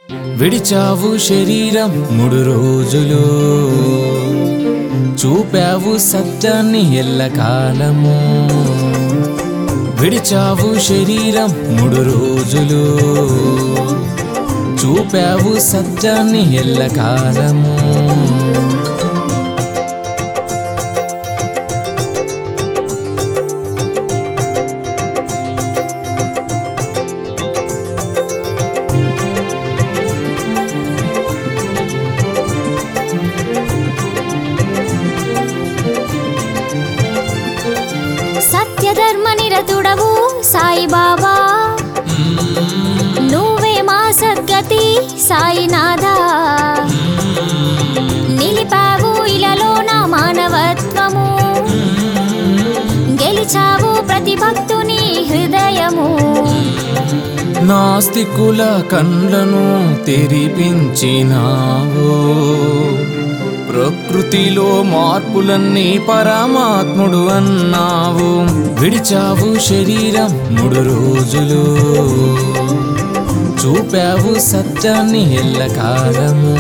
విడిచావు శరీరం మూడు రోజులు చూపావు సత్యాన్ని ఎల్లకాలము విడిచావు శరీరం మూడు రోజులు చూపావు సత్యాన్ని ఎల్లకాలము సత్యధర్మ నిరతుడవు సాయిబాబా నువ్వే మా సద్గతి సాయినాథా నిలిపావు ఇలలో నా మానవత్వము గెలిచావు ప్రతి భక్తుని హృదయము నాస్తికుల కండ్లను తెరిపించినావు ప్రకృతిలో మార్పులన్నీ పరమాత్ముడు అన్నావు విడిచావు శరీరం మూడు రోజులు చూపావు సత్యాన్ని ఎల్లకాలము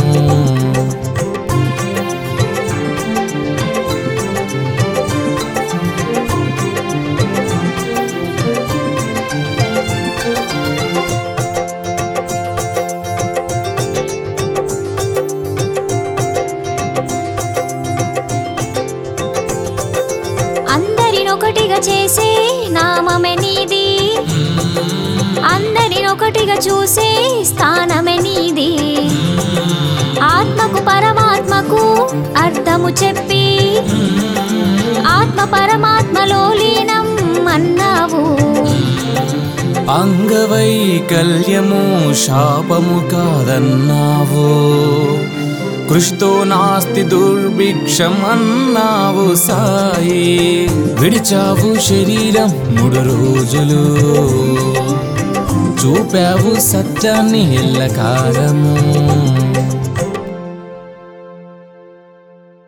అందరినొకటిగా చేసే నామమే నీది అందరినొకటిగా చూసే స్థానమే నీది ఆత్మకు పరమాత్మకు అర్థము చెప్పి ఆత్మ పరమాత్మలో లీనం అన్నావు అంగవైకల్యము శాపము కాదన్నావు కృష్తో నాస్తి దుర్భిక్షం అన్నావు సాయి విడిచావు శరీరం మూడు రోజులు చూపావు సత్యాన్ని ఎల్లకాలము